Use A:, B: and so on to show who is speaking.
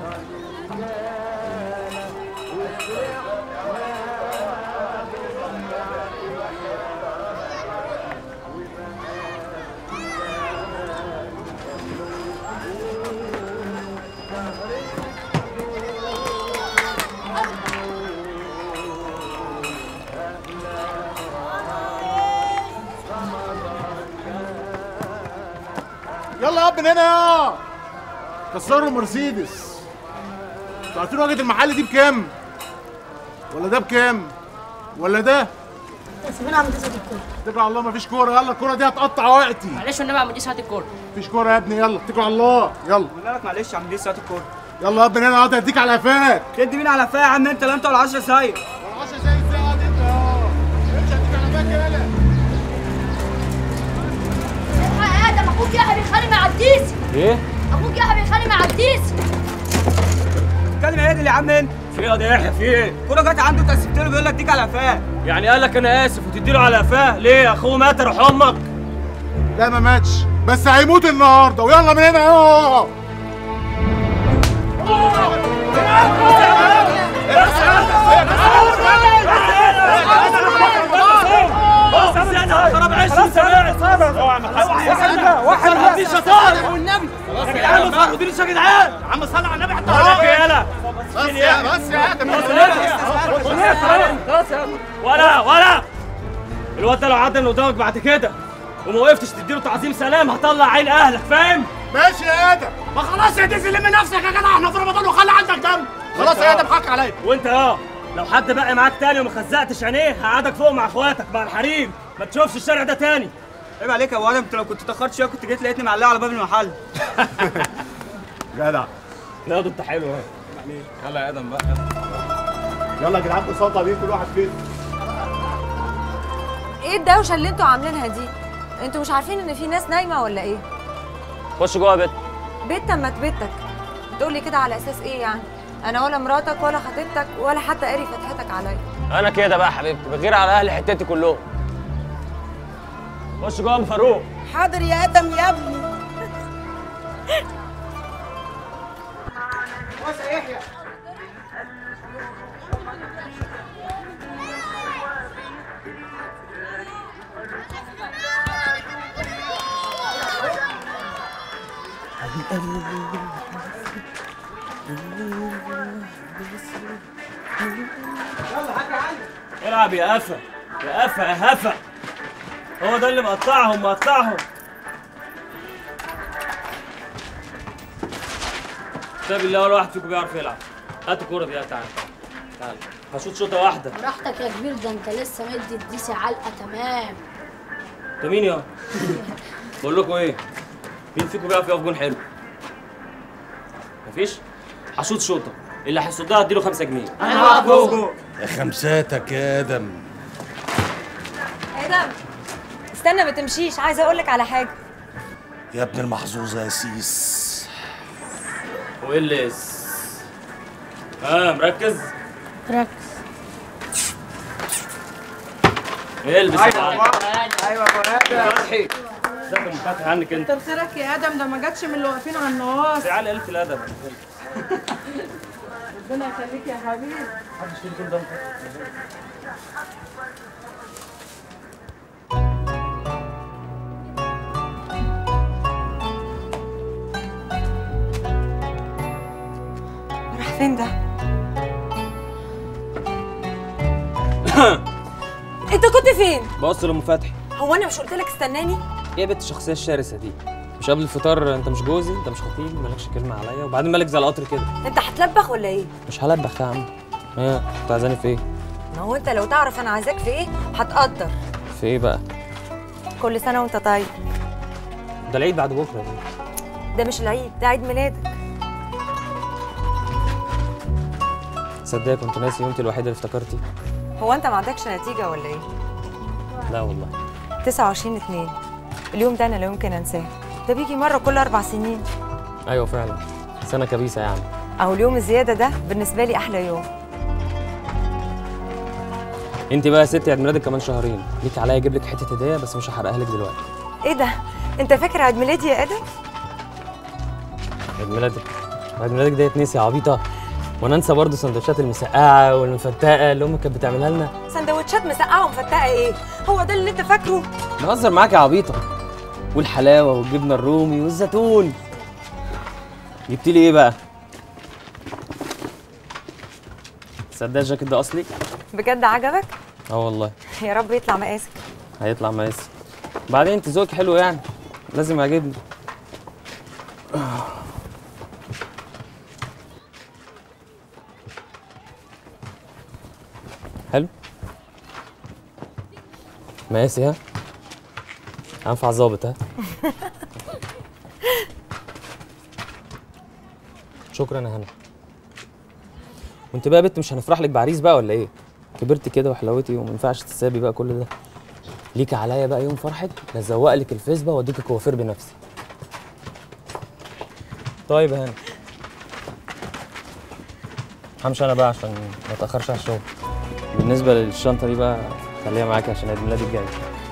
A: يلا يا ابن هنا يا كسروا المرسيدس انتوا عارفين واجهه المحل دي بكام؟ ولا ده بكام؟ ولا ده؟
B: سيبنا عم تسعد الكورة
A: اتكل على الله مفيش كوره يلا الكوره دي هتقطع وقتي
B: معلش والنبي يا عم دي هات الكورة
A: مفيش كوره يا ابني يلا اتكل على الله يلا
C: بقول لك معلش يا عم دي ساعه الكوره
A: يلا يا ابني هنا اقعد هديك على قفاك
C: تدي مين على فيا يا عم انت لا انت ولا 10 سايق
A: 10 زي الساعه دي انت اه امشي هديك على قفاك يلا
D: يا ادم اخوك يحيى بيخانق مع عبديس
E: ايه؟
D: اخوك يحيى بيخانق مع عبديس
C: اتكلم يا اللي يا عم انت
E: في ايه يا يحيى في ايه؟
C: الكوره جت عنده كسبت له بيقول لك ديك على فيا
E: يعني قال لك انا اسف وتديله على قفاه ليه؟ اخوه مات روح امك
A: لا ما ماتش بس هيموت النهارده ويلا من هنا يلا
E: خرب عيش واحد واحد في شطاره والنبي خلاص يا جدعان ما تفرضينيش يا جدعان يا عم صل على النبي حتى يلا
A: بس يا بس يا ادم
E: خلاص يا ولا ولا الواد ده لو عدى من قدامك بعد كده وما وقفتش تديله تعظيم سلام هطلع عين اهلك فاهم؟
A: ماشي يا ادم
E: ما خلاص يا ديزي لم نفسك يا جدع احنا في رمضان وخلي عندك دم
A: خلاص يا ادم حق عليا
E: وانت اه لو حد بقى معاك تاني وما خزقتش عينيه هقعدك فوق مع اخواتك مع الحريم ما تشوفش الشارع ده تاني
C: عيب عليك يا ابو ادم انت لو كنت اتاخرت شويه كنت جيت لقيتني معلقه على باب المحل
A: جدع
E: لا ده انت حلو اهي
A: يلا يا ادم بقى يلا يا جدعان بساطه بيه كل واحد فين
F: ايه الدوشه اللي انتوا عاملينها دي انتوا مش عارفين ان في ناس نايمه ولا ايه
E: خش جوه يا بت
F: بيت ما بيتك بتقولي كده على اساس ايه يعني انا ولا مراتك ولا خطيبتك ولا حتى قاري فتحتك عليا
E: انا كده بقى يا حبيبتي بغير على اهل حتتي كلهم خش جوه يا ام فاروق
G: حاضر يا ادم يا ابني
E: العب يا قفا يا قفا يا هفا هو ده اللي مقطعهم مقطعهم كتاب الله ولا واحد فيكم بيعرف يلعب هات الكوره دي تعالى تعالى هشوط شوطه واحده
D: براحتك يا كبير ده انت لسه مدي الديسي علقه تمام
E: انت مين يا بقول لكم ايه مين فيكم بيعرف يقف جون حلو مفيش هشوط شوطه اللي هيصدها اديله 5 جنيه
C: انا واقف جوه
H: يا خمساتك يا ادم
F: ادم استنى ما تمشيش عايزه اقول لك على حاجه
H: يا ابن المحظوظه يا سيس
E: وايه اللي اس ها مركز
D: ركز
E: البس يا معلم
C: ايوه يا ابو ادم
E: فتحي ازيك يا منفتح عنك انت
G: كتر خيرك يا ادم ده ما جاتش من اللي واقفين على النواص
E: تعالى قلة الادب
G: ربنا يخليك يا حبيبي
E: محدش فيكم كل ده
F: راح فين ده انت كنت فين
E: بص لام فتحي
F: هو انا مش قلت لك استناني
E: ايه بنت الشخصيه الشرسه دي مش قبل الفطار انت مش جوزي انت مش خطيبي مالكش كلمه عليا وبعدين مالك زي القطر كده
F: انت هتلبخ ولا ايه
E: مش هلبخ يا عم ايه كنت عايزاني في ايه
F: ما هو انت لو تعرف انا عايزاك في ايه هتقدر
E: في ايه بقى
F: كل سنه وانت طيب
E: ده العيد بعد بكره دي
F: ده مش العيد ده عيد ميلادك
E: صدق كنت ناسي وانت الوحيده اللي افتكرتي
F: هو انت ما عندكش نتيجه ولا ايه
E: لا والله
F: 29 2 اليوم ده انا لا يمكن انساه ده بيجي مره كل اربع سنين
E: ايوه فعلا سنه كبيسه يعني
F: اهو اليوم الزياده ده بالنسبه لي احلى يوم
E: انت بقى يا ستي عيد ميلادك كمان شهرين ليك عليا اجيب لك حته هديه بس مش هحرقها لك دلوقتي
F: ايه ده انت فاكر عيد ميلادي يا ادم
E: عيد ميلادك عيد ميلادك ده يتنسي يا عبيطه وانا انسى برضه سندوتشات المسقعه والمفتقه اللي امك كانت بتعملها لنا
F: سندوتشات مسقعه ومفتقه ايه هو ده اللي انت فاكره
E: بهزر معاك يا عبيطه والحلاوه والجبنه الرومي والزيتون جبت لي ايه بقى تصدق الجاكيت ده اصلي
F: بجد عجبك
E: اه والله
F: يا رب يطلع مقاسك
E: هيطلع مقاسي بعدين انت ذوقك حلو يعني لازم يعجبني حلو مقاسي ها انفع ظابط ها شكرا يا هنا وانت بقى يا بنت مش هنفرح لك بعريس بقى ولا ايه كبرت كده وحلاوتي وما ينفعش تسابي بقى كل ده ليك عليا بقى يوم فرحك لازوق لك الفيسبا واديك الكوافير بنفسي طيب يا هاني همشي انا بقى عشان ما اتاخرش على الشغل بالنسبه للشنطه دي بقى خليها معاكي عشان عيد ميلادي الجاي